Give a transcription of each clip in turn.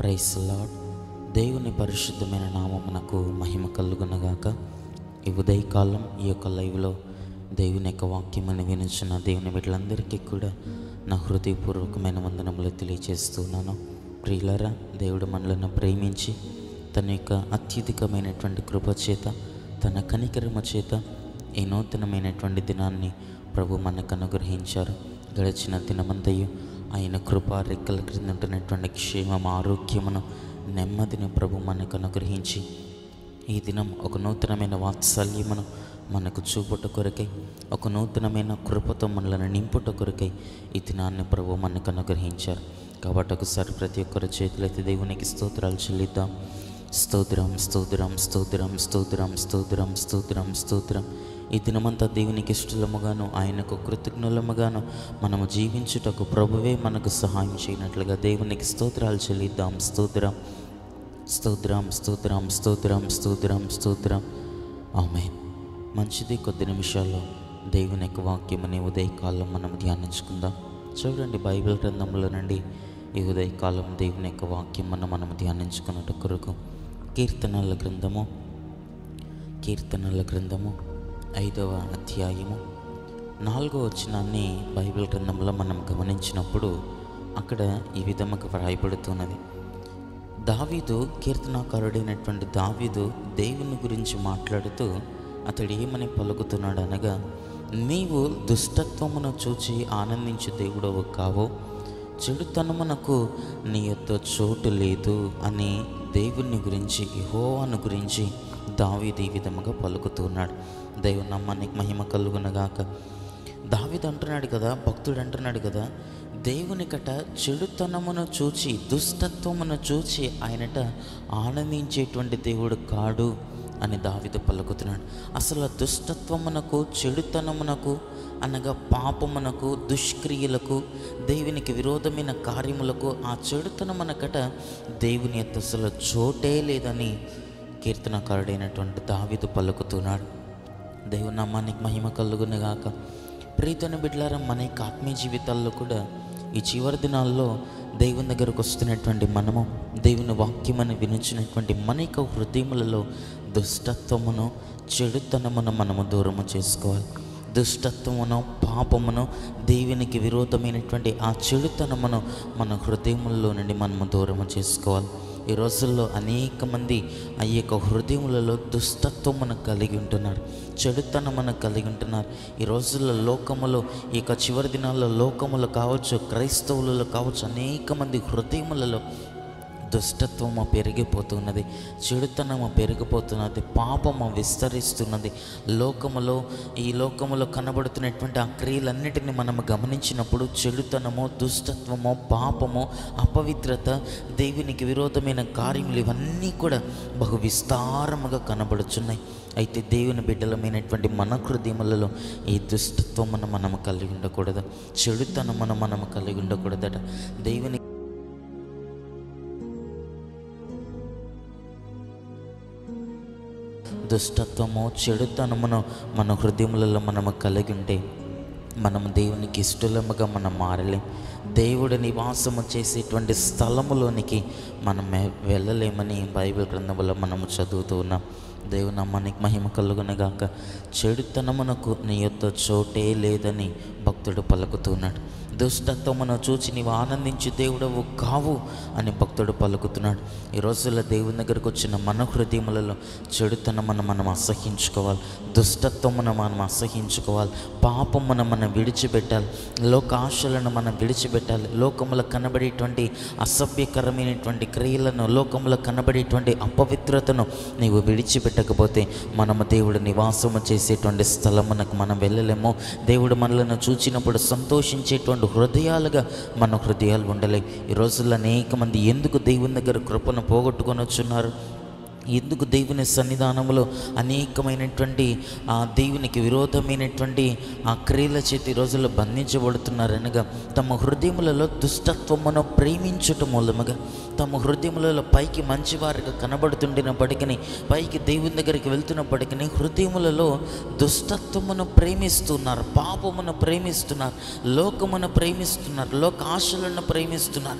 price lord దేవుని పరిశుద్ధమైన నామమునకు మహిమ కలుగునగాక ఈ ఉదయకాలం ఈ యొక్క లైవ్లో దేవుని యొక్క వాక్యమని వినుచున్న దేవుని బిడ్డలందరికీ కూడా నా హృదయపూర్వకమైన వందనములు తెలియజేస్తున్నాను ప్రియులరా దేవుడు మనలను ప్రేమించి తన యొక్క అత్యధికమైనటువంటి కృప చేత తన కనికరమ చేత ఈ నూతనమైనటువంటి దినాన్ని ప్రభు మనకు అనుగ్రహించారు గడిచిన దినమంతయు ఆయన కృపా రెక్కల క్రింద ఉంటున్నటువంటి క్షేమం ఆరోగ్యమును నెమ్మదిని ప్రభు మనకు అనుగ్రహించి ఈ దినం ఒక నూతనమైన వాత్సల్యమును మనకు చూపుట కొరకై ఒక నూతనమైన కృపతో మనలను నింపుట కొరకై ఈ దినాన్ని ప్రభు మనకు అనుగ్రహించారు కాబట్టి ఒకసారి ప్రతి ఒక్కరి చేతులైతే దేవునికి స్తోత్రాలు చెల్లిద్దాం స్తోత్రం స్తోత్రం స్తోత్రం స్తోత్రం స్తోత్రం స్తోత్రం స్తోత్రం ఈ దినమంతా దేవునికి ఇష్టలముగాను ఆయనకు కృతజ్ఞులముగాను మనము జీవించుటకు ప్రభువే మనకు సహాయం చేయనట్లుగా దేవునికి స్తోత్రాలు చెల్లిద్దాం స్తోత్రం స్తోత్రం స్తోత్రం స్తోత్రం స్తోత్రం స్తోత్రం ఆమె మంచిది కొద్ది నిమిషాల్లో దేవుని యొక్క వాక్యమని ఉదయకాలం మనం ధ్యానించుకుందాం చూడండి బైబిల్ గ్రంథంలో నుండి ఈ ఉదయకాలం దేవుని యొక్క వాక్యం మనం మనం ధ్యానించుకున్నట్టు కొరకు కీర్తనల గ్రంథము కీర్తనల గ్రంథము ఐదవ అధ్యాయము నాలుగో వచనాన్ని బైబిల్ గ్రంథంలో మనం గమనించినప్పుడు అక్కడ ఈ విధముగా వ్రాయబడుతున్నది దావీదు కీర్తనాకారుడైనటువంటి దావీదు దేవుని గురించి మాట్లాడుతూ అతడు ఏమని పలుకుతున్నాడు అనగా నీవు దుష్టత్వమును చూచి ఆనందించు దేవుడవు కావో చెడుతనమునకు నీ యొక్క చోటు లేదు అని దేవుని గురించి యెహోవాను గురించి దావీదు ఈ విధముగా పలుకుతున్నాడు దైవ నమ్మానికి మహిమ కలుగునగాక దావీదు అంటున్నాడు కదా భక్తుడు అంటున్నాడు కదా దేవునికట చెడుతనమును చూచి దుష్టత్వమును చూచి ఆయనట ఆనందించేటువంటి దేవుడు కాడు అని దావిద పలుకుతున్నాడు అసలు ఆ దుష్టత్వమునకు చెడుతనమునకు అనగా పాపమునకు దుష్క్రియలకు దేవునికి విరోధమైన కార్యములకు ఆ చెడుతనమునకట దేవుని యొక్క అసలు చోటే లేదని కీర్తనకారుడైనటువంటి దావిదు పలుకుతున్నాడు దేవునామానికి మహిమ కలుగునగాక ప్రీతను బిడ్లారా మన యొక్క ఆత్మీయ జీవితాల్లో కూడా ఈ చివరి దినాల్లో దేవుని దగ్గరకు వస్తున్నటువంటి మనము దేవుని వాక్యమని వినిచినటువంటి మన యొక్క హృదయములలో దుష్టత్వమును చెడుతనమును మనము దూరము చేసుకోవాలి దుష్టత్వమును పాపమును దేవునికి విరోధమైనటువంటి ఆ చెడుతనమును మన హృదయముల్లో నుండి మనము దూరము చేసుకోవాలి ఈ రోజుల్లో అనేక మంది ఆ యొక్క హృదయములలో దుష్టత్వమును కలిగి ఉంటున్నారు చెడుతనమును కలిగి ఉంటున్నారు ఈ రోజుల్లో లోకములో ఈ యొక్క చివరి దినాల్లో లోకములు కావచ్చు క్రైస్తవులలో కావచ్చు అనేక మంది హృదయములలో దుష్టత్వము పెరిగిపోతున్నది చెడుతనము పెరిగిపోతున్నది పాపము విస్తరిస్తున్నది లోకములో ఈ లోకములో కనబడుతున్నటువంటి ఆ క్రియలన్నిటిని మనం గమనించినప్పుడు చెడుతనము దుష్టత్వము పాపము అపవిత్రత దేవునికి విరోధమైన కార్యములు ఇవన్నీ కూడా బహు విస్తారముగా కనబడుచున్నాయి అయితే దేవుని బిడ్డలమైనటువంటి మన హృదయములలో ఈ దుష్టత్వమును మనము కలిగి ఉండకూడదు చెడుతనమును మనము కలిగి ఉండకూడదట దేవుని దుష్టత్వము చెడుతనమును మన హృదయములలో మనము కలిగి ఉంటే మనము దేవునికి ఇష్టలముగా మనం మారలేం దేవుడు నివాసము చేసేటువంటి స్థలములోనికి మనం మె- వెళ్ళలేమని బైబిల్ గ్రంథంలో మనము చదువుతూ ఉన్నాం దేవుని నమ్మానికి మహిమ కలుగునగాక చెడుతనమునకు నీ యొక్క చోటే లేదని భక్తుడు పలుకుతున్నాడు దుష్టత్వమును చూచి నీవు ఆనందించి దేవుడవు కావు అని భక్తుడు పలుకుతున్నాడు ఈ రోజుల్లో దేవుని దగ్గరకు వచ్చిన మన హృదయములలో చెడుతనమును మనం అసహించుకోవాలి దుష్టత్వమును మనం అసహించుకోవాలి పాపమును మనం విడిచిపెట్టాలి లోక ఆశలను మనం విడిచిపెట్టాలి లోకములో కనబడేటువంటి అసభ్యకరమైనటువంటి క్రియలను లోకములో కనబడేటువంటి అపవిత్రతను నీవు విడిచిపెట్టకపోతే మనము దేవుడు నివాసము చేసేటువంటి స్థలమునకు మనం వెళ్ళలేము దేవుడు మనలను చూచినప్పుడు సంతోషించేటువంటి హృదయాలుగా మన హృదయాలు ఉండలేవు ఈ రోజుల్లో అనేక మంది ఎందుకు దేవుని దగ్గర కృపను పోగొట్టుకొని వచ్చున్నారు ఎందుకు దేవుని సన్నిధానంలో అనేకమైనటువంటి ఆ దేవునికి విరోధమైనటువంటి ఆ క్రియల చేతి ఈ రోజుల్లో బంధించబడుతున్నారనగా తమ హృదయములలో దుష్టత్వమును ప్రేమించుట మూలముగా తమ హృదయములలో పైకి మంచివారిగా కనబడుతుండినప్పటికీ పైకి దేవుని దగ్గరికి వెళ్తున్నప్పటికీ హృదయములలో దుష్టత్వమును ప్రేమిస్తున్నారు పాపమును ప్రేమిస్తున్నారు లోకమును ప్రేమిస్తున్నారు లోక ఆశలను ప్రేమిస్తున్నారు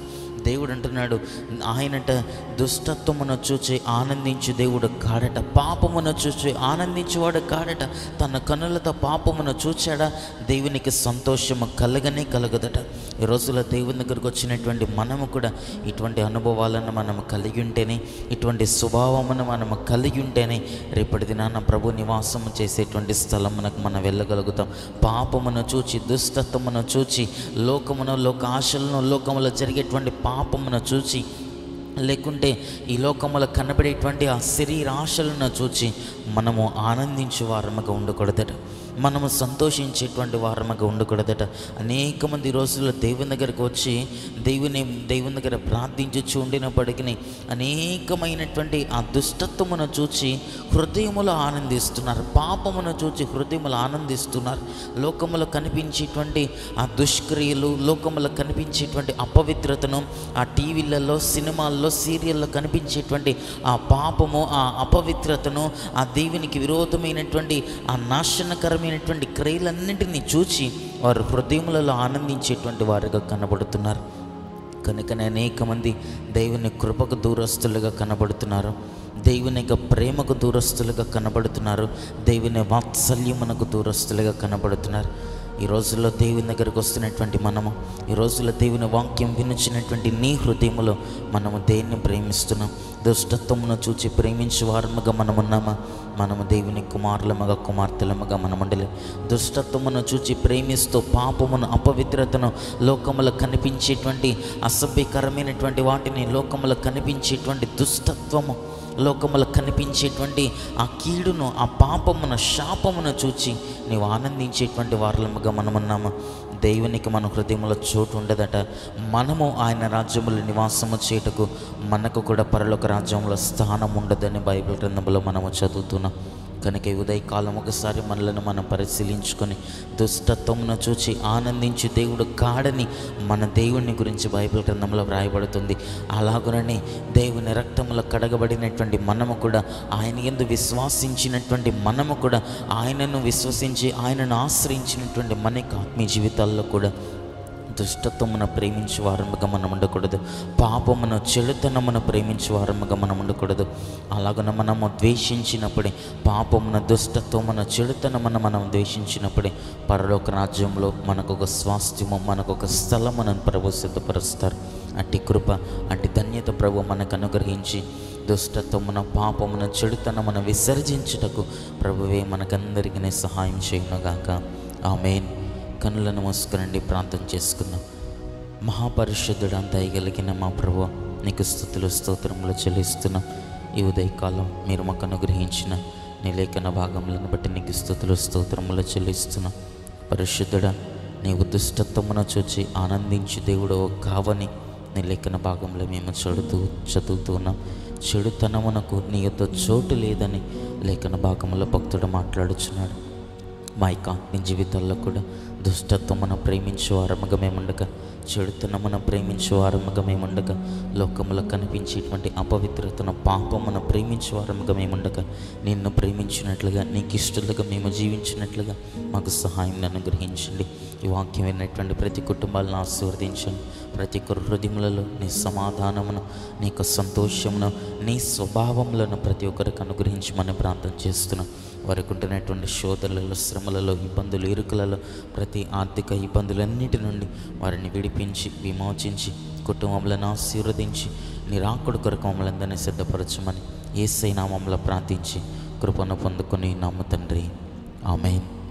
దేవుడు అంటున్నాడు ఆయనట దుష్టత్వమును చూచి ఆనందించు దేవుడు కాడట పాపమును చూచి ఆనందించేవాడు కాడట తన కనులతో పాపమును చూచాడా దేవునికి సంతోషము కలగనే కలగదట ఈ రోజుల్లో దేవుని దగ్గరకు వచ్చినటువంటి మనము కూడా ఇటువంటి అనుభవాలను మనం కలిగి ఉంటేనే ఇటువంటి స్వభావమును మనము కలిగి ఉంటేనే రేపటి దినాన ప్రభు నివాసము చేసేటువంటి స్థలమునకు మనం వెళ్ళగలుగుతాం పాపమును చూచి దుష్టత్వమును చూచి లోకమును లోక ఆశలను లోకములో జరిగేటువంటి పాపమును చూచి లేకుంటే ఈ లోకములో కనబడేటువంటి ఆ శరీర ఆశలను చూచి మనము ఆనందించే వారముగా ఉండకూడదట మనము సంతోషించేటువంటి వారముగా ఉండకూడదట అనేక మంది రోజుల్లో దేవుని దగ్గరకు వచ్చి దేవుని దేవుని దగ్గర ప్రార్థించుచు ఉండినప్పటికీ అనేకమైనటువంటి ఆ దుష్టత్వమును చూచి హృదయములో ఆనందిస్తున్నారు పాపమును చూచి హృదయములు ఆనందిస్తున్నారు లోకములో కనిపించేటువంటి ఆ దుష్క్రియలు లోకములో కనిపించేటువంటి అపవిత్రతను ఆ టీవీలలో సినిమాల్లో సీరియల్లో కనిపించేటువంటి ఆ పాపము ఆ అపవిత్రతను ఆ దేవునికి విరోధమైనటువంటి ఆ నాశనకరమైనటువంటి క్రియలన్నింటినీ చూచి వారు హృదయములలో ఆనందించేటువంటి వారుగా కనబడుతున్నారు కనుకనే అనేక మంది దేవుని కృపకు దూరస్తులుగా కనబడుతున్నారు దేవుని యొక్క ప్రేమకు దూరస్తులుగా కనబడుతున్నారు దేవుని వాత్సల్యమునకు దూరస్తులుగా కనబడుతున్నారు ఈ రోజుల్లో దేవుని దగ్గరకు వస్తున్నటువంటి మనము ఈ రోజుల్లో దేవుని వాక్యం వినిచినటువంటి నీ హృదయములో మనము దేన్ని ప్రేమిస్తున్నాం దుష్టత్వమును చూచి ప్రేమించే వారముగా మనమున్నామా మనము దేవుని కుమారులముగా కుమార్తెలముగా మనముండలే దుష్టత్వమును చూచి ప్రేమిస్తూ పాపమును అపవిత్రతను లోకములో కనిపించేటువంటి అసభ్యకరమైనటువంటి వాటిని లోకములో కనిపించేటువంటి దుష్టత్వము లోకములో కనిపించేటువంటి ఆ కీడును ఆ పాపమును శాపమును చూచి నీవు ఆనందించేటువంటి వారలముగా మనమున్నాము దేవునికి మన హృదయంలో చోటు ఉండదట మనము ఆయన రాజ్యములో నివాసము చేయుటకు మనకు కూడా పరలోక రాజ్యంలో స్థానం ఉండదని బైబిల్ గ్రంథంలో మనము చదువుతున్నాం కనుక ఈ ఉదయకాలం ఒకసారి మనలను మనం పరిశీలించుకొని దుష్టత్వమును చూచి ఆనందించి దేవుడు కాడని మన దేవుని గురించి బైబిల్ గ్రంథంలో వ్రాయబడుతుంది అలాగునని దేవుని రక్తంలో కడగబడినటువంటి మనము కూడా ఆయన ఎందు విశ్వాసించినటువంటి మనము కూడా ఆయనను విశ్వసించి ఆయనను ఆశ్రయించినటువంటి మన యొక్క ఆత్మీయ జీవితాల్లో కూడా దుష్టత్వమును ప్రేమించే వారముగా మనం ఉండకూడదు పాపమును చెడుతనమును ప్రేమించే వారముగా మనం ఉండకూడదు అలాగన మనము ద్వేషించినప్పుడే పాపమున దుష్టత్వమున చెడుతనమును మనం ద్వేషించినప్పుడే పరలోక రాజ్యంలో మనకు ఒక స్వాస్థ్యము మనకు ఒక స్థలమును ప్రభు సిద్ధపరుస్తారు అట్టి కృప అట్టి ధన్యత ప్రభు మనకు అనుగ్రహించి దుష్టత్వమున పాపమున చెడుతనమును విసర్జించుటకు ప్రభువే మనకందరికీ సహాయం చేయనుగాక ఆమెన్ కనులను మూసుకునండి ప్రార్థన చేసుకుందాం మహాపరిశుద్ధుడు దయగలిగిన మా ప్రభు నీకు స్థుతులు స్తోత్రములు చెల్లిస్తున్నాం ఈ ఉదయకాలం మీరు మాకు అనుగ్రహించిన నీ లేఖన భాగములను బట్టి నీకు స్థుతులు స్తోత్రములు చెల్లిస్తున్నాం పరిశుద్ధుడా నీవు దుష్టత్వమును చూచి ఆనందించి దేవుడు కావని నీ లేఖన భాగంలో మేము చదువుతూ చదువుతున్నాం చెడుతనమునకు నీ యొక్క చోటు లేదని లేఖన భాగంలో భక్తుడు మాట్లాడుచున్నాడు మా యొక్క ఆత్మీయ జీవితాల్లో కూడా దుష్టత్వమును ప్రేమించే వారముగా మేముండగా చెడుతనమును ప్రేమించే వారముగా మేముండగా లోకములో కనిపించేటువంటి అపవిత్రతను పాపమును ప్రేమించే వారముగా మేముండగా నిన్ను ప్రేమించినట్లుగా నీకు ఇష్టలుగా మేము జీవించినట్లుగా మాకు సహాయం అనుగ్రహించండి ఈ వాక్యం విన్నటువంటి ప్రతి కుటుంబాలను ఆశీర్వదించండి ప్రతి ఒక్కరి హృదయములలో నీ సమాధానమును నీ యొక్క సంతోషమును నీ స్వభావములను ప్రతి ఒక్కరికి అనుగ్రహించమని ప్రార్థన చేస్తున్నాం వారికి ఉంటున్నటువంటి శోధనలలో శ్రమలలో ఇబ్బందులు ఇరుకులలో ప్రతి ఆర్థిక ఇబ్బందులన్నిటి నుండి వారిని విడిపించి విమోచించి కుటుంబంలను ఆశీర్వదించి నిరాకుడు కొరకు మమ్మల్ని అందరినీ సిద్ధపరచమని ఏసై నామంలో ప్రార్థించి కృపను పొందుకొని నమ్ము తండ్రి ఆమెన్